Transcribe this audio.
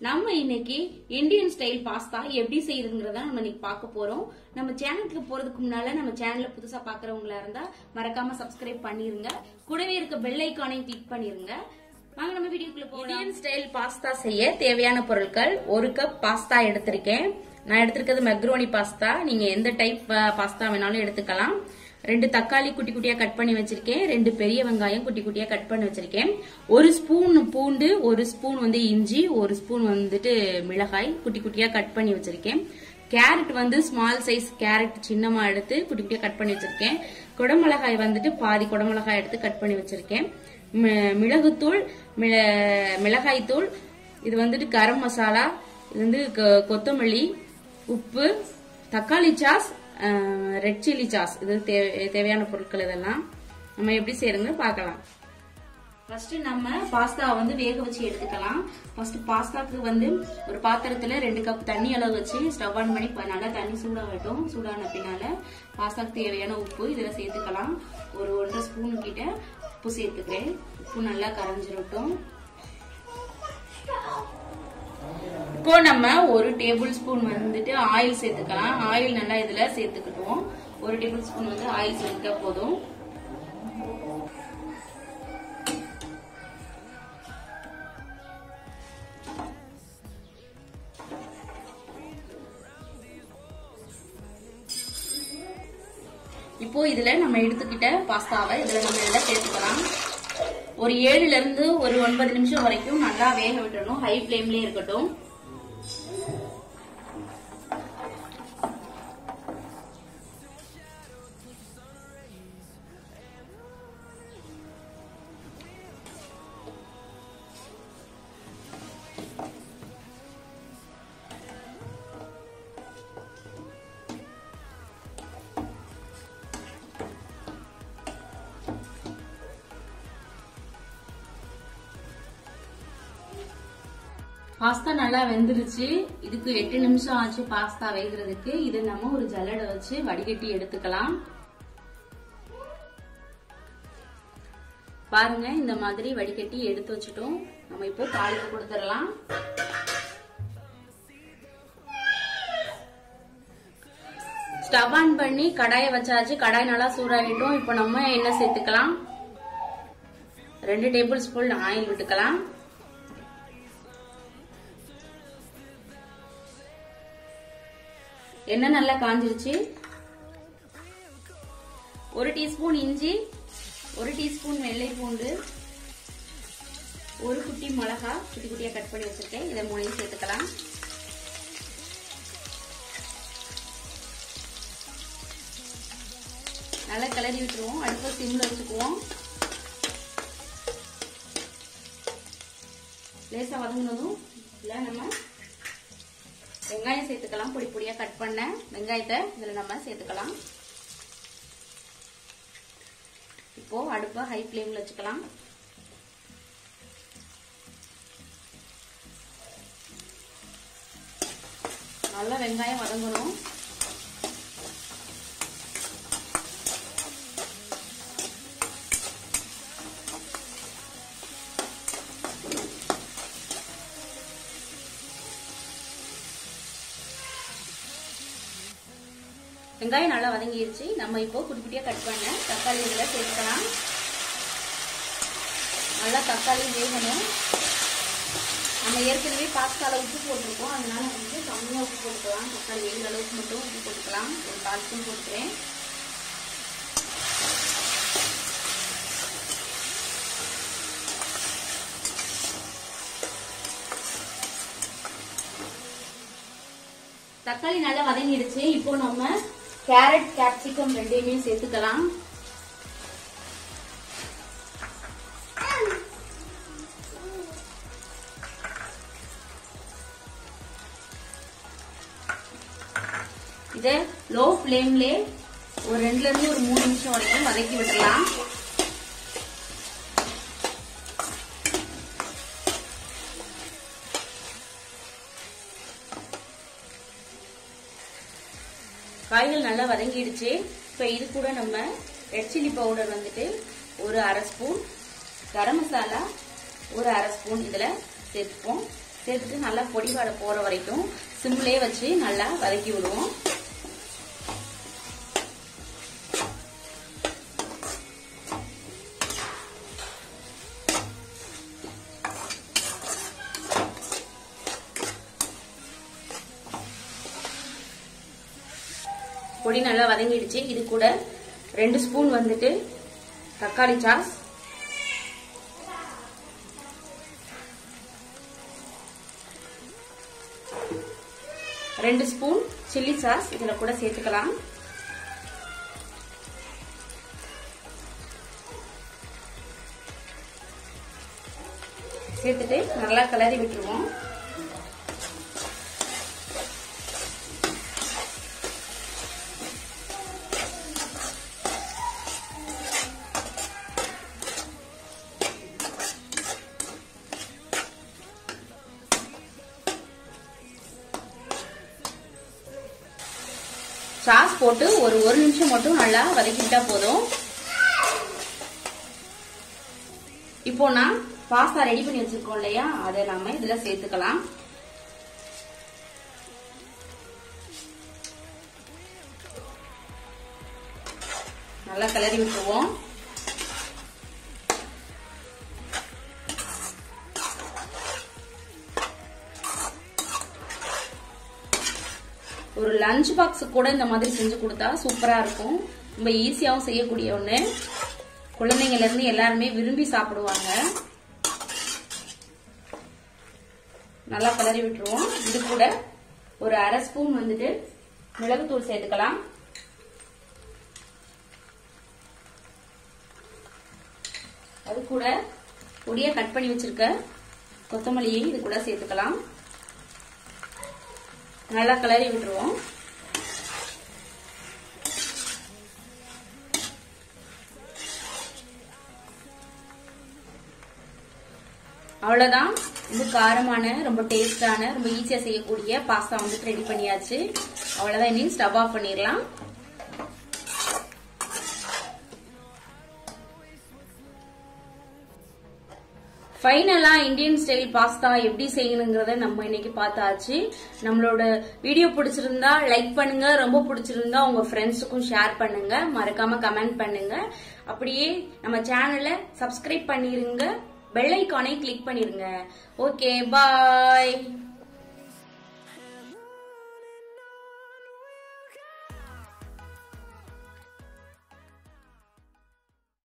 நம்ம இன்னைக்கு Indian style pasta எப்படி செய்யறதுங்கிறத நம்ம இன்னைக்கு பார்க்க போறோம் நம்ம சேனலுக்கு போறதுக்கு முன்னால நம்ம சேனல்ல புதுசா பாக்குறவங்களா இருந்தா மறக்காம சப்ஸ்கிரைப் பண்ணிருங்க கூடவே இருக்க பெல் ஐக்கானையும் கிளிக் பண்ணிருங்க வாங்க நம்ம வீடியோக்குள்ள போகலாம் இந்தியன் ஸ்டைல் பாஸ்தா செய்ய தேவையான பொருட்கள் ஒரு கப் பாஸ்தா எடுத்திருக்கேன் நான் எடுத்திருக்கிறது மெக்ரோனி பாஸ்தா நீங்க எந்த டைப் பாஸ்தா வேணாலும் எடுத்துக்கலாம் ரெண்டு தக்காளி குட்டி குட்டியா கட் பண்ணி வச்சிருக்கேன் ரெண்டு பெரிய வெங்காயம் குட்டி குட்டியா கட் பண்ணி வச்சிருக்கேன் ஒரு ஸ்பூன் பூண்டு ஒரு ஸ்பூன் வந்து இஞ்சி ஒரு ஸ்பூன் வந்துட்டு மிளகாய் குட்டி குட்டியா கட் பண்ணி வச்சிருக்கேன் கேரட் வந்து ஸ்மால் சைஸ் கேரட் சின்னமா எடுத்து குட்டி குட்டியா கட் பண்ணி வச்சிருக்கேன் குடமிளகாய் வந்துட்டு பாதி குடமிளகாய் எடுத்து கட் பண்ணி வச்சிருக்கேன் மி- மிளகுத்தூள் மிள- மிளகாய்த்தூள் இது வந்துட்டு கரம் மசாலா இது வந்து கொ- கொத்தமல்லி உப்பு தக்காளி சாஸ் ரெட் சில்லி சாஸ் இது தேவை- தேவையான பொருட்கள் இதெல்லாம் நம்ம எப்படி செய்யறதுன்னு பார்க்கலாம் ஃபர்ஸ்ட் நம்ம பாஸ்தா வந்து வேக வச்சு எடுத்துக்கலாம் ஃபர்ஸ்ட் பாஸ்தாக்கு வந்து ஒரு பாத்திரத்துல ரெண்டு கப் தண்ணி அளவு வச்சு ஸ்டவ் ஆன் பண்ணி ப- நல்லா தண்ணி சூடாகட்டும் சூடான பின்னால பாஸ்தாக்கு தேவையான உப்பு இதுல சேர்த்துக்கலாம் ஒரு ஒன்றரை ஸ்பூன் கிட்ட உப்பு சேர்த்துக்கிறேன் உப்பு நல்லா கரைஞ்சிரட்டும் இப்போ நம்ம ஒரு டேபிள் ஸ்பூன் வந்துட்டு ஆயில் சேர்த்துக்கலாம் ஆயில் நல்லா இதுல சேர்த்துக்கிட்டோம் ஒரு டேபிள் ஸ்பூன் வந்து ஆயில் சேர்த்துக்க போதும் இப்போ இதுல நம்ம எடுத்துக்கிட்ட பாஸ்தாவை இதுல நம்ம இதுல சேர்த்துக்கலாம் ஒரு ஏழுல இருந்து ஒரு ஒன்பது நிமிஷம் வரைக்கும் நல்லா வேக விட்டுறணும் ஹை ஃபிளேம்லயே இருக்கட்டும் பாஸ்தா நல்லா வெந்துருச்சு இதுக்கு எட்டு நிமிஷம் ஆச்சு பாஸ்தா வேகிறதுக்கு இதை நம்ம ஒரு ஜல்லடை வச்சு வடிகட்டி எடுத்துக்கலாம் பாருங்க இந்த மாதிரி வடிகட்டி எடுத்து வச்சுட்டோம் நம்ம இப்போ தாளிப்பு கொடுத்துடலாம் ஸ்டவ் ஆன் பண்ணி கடாயை வச்சாச்சு கடாய் நல்லா சூடாகிட்டோம் இப்போ நம்ம எண்ணெய் சேர்த்துக்கலாம் ரெண்டு டேபிள் ஸ்பூன் ஆயில் விட்டுக்கலாம் எண்ணெய் நல்லா காஞ்சிருச்சு ஒரு டீஸ்பூன் இஞ்சி ஒரு டீஸ்பூன் வெள்ளை பூண்டு ஒரு குட்டி மிளகா குட்டி குட்டியா கட் பண்ணி வச்சிருக்கேன் இதை மூணையும் சேர்த்துக்கலாம் நல்லா கிளறி விட்டுருவோம் அடுப்பை சிம்ல வச்சுக்குவோம் லேசா வதங்கினதும் இல்ல நம்ம வெங்காயம் சேர்த்துக்கலாம் பொடி பொடியா கட் பண்ண வெங்காயத்தை இதுல நம்ம சேர்த்துக்கலாம் இப்போ அடுப்பை ஹை ஃப்ளேம்ல வச்சுக்கலாம் நல்லா வெங்காயம் வதங்கணும் வெங்காயம் நல்லா வதங்கிருச்சு நம்ம இப்போ குட்டி குட்டியா கட் பண்ண தக்காளி இதுல சேர்த்துக்கலாம் நல்லா தக்காளி வேகணும் நம்ம ஏற்கனவே பாஸ்தால உப்பு போட்டிருக்கோம் அதனால வந்து கம்மியா உப்பு போட்டுக்கலாம் தக்காளி வேகிற அளவுக்கு மட்டும் உப்பு போட்டுக்கலாம் ஒரு கால் ஸ்பூன் போட்டுக்கிறேன் தக்காளி நல்லா வதங்கிடுச்சு இப்போ நம்ம கேரட் கேப்சிகம் ரெண்டையுமே சேர்த்துக்கலாம் இதை லோ ஃப்ளேம்ல ஒரு ரெண்டுல இருந்து ஒரு மூணு நிமிஷம் வரைக்கும் வதக்கி விட்டுறலாம் காய்கள் நல்லா வதங்கிடுச்சு இப்போ இது கூட நம்ம ரெட் சில்லி பவுடர் வந்துட்டு ஒரு அரை ஸ்பூன் கரம் மசாலா ஒரு அரை ஸ்பூன் இதில் சேர்த்துப்போம் சேர்த்துட்டு நல்லா பொடி வாடை போற வரைக்கும் சிம்லயே வச்சு நல்லா வதக்கி விடுவோம் பொடி நல்லா வதங்கிடுச்சு இது கூட ரெண்டு ஸ்பூன் வந்துட்டு தக்காளி சாஸ் ரெண்டு ஸ்பூன் சில்லி சாஸ் இதுல கூட சேர்த்துக்கலாம் சேர்த்துட்டு நல்லா கிளறி விட்டுருவோம் சாஸ் போட்டு ஒரு ஒரு நிமிஷம் மட்டும் நல்லா வதக்கிட்டா போதும் இப்போ நான் பாஸ்தா ரெடி பண்ணி வச்சிருக்கோம் இல்லையா அதை நாம இதுல சேர்த்துக்கலாம் நல்லா கிளறி விட்டுருவோம் ஒரு லஞ்ச் பாக்ஸ் கூட இந்த மாதிரி செஞ்சு கொடுத்தா சூப்பரா இருக்கும் ரொம்ப ஈஸியாவும் செய்யக்கூடிய ஒண்ணு குழந்தைங்கல இருந்து எல்லாருமே விரும்பி சாப்பிடுவாங்க நல்லா கிளறி விட்டுருவோம் இது கூட ஒரு அரை ஸ்பூன் வந்துட்டு மிளகுத்தூள் சேர்த்துக்கலாம் அது கூட பொடியா கட் பண்ணி வச்சிருக்க கொத்தமல்லியை இது கூட சேர்த்துக்கலாம் நல்லா கிளறி விட்டுருவோம் அவ்வளவுதான் ரொம்ப காரமான ரொம்ப டேஸ்டான ரொம்ப ஈஸியா செய்யக்கூடிய பாஸ்தா வந்துட்டு ரெடி பண்ணியாச்சு அவ்வளவுதான் இனி ஸ்டவ் ஆஃப் பண்ணிடலாம் ஃபைனலா இந்தியன் ஸ்டைல் பாஸ்தா எப்படி செய்யணுங்கிறத நம்ம இன்னைக்கு பார்த்தாச்சு நம்மளோட வீடியோ பிடிச்சிருந்தா லைக் பண்ணுங்க ரொம்ப பிடிச்சிருந்தா உங்க ஃப்ரெண்ட்ஸுக்கும் ஷேர் பண்ணுங்க மறக்காம கமெண்ட் பண்ணுங்க அப்படியே நம்ம சேனலை சப்ஸ்கிரைப் பண்ணிருங்க பெல் ஐக்கானை கிளிக் பண்ணிருங்க ஓகே பாய்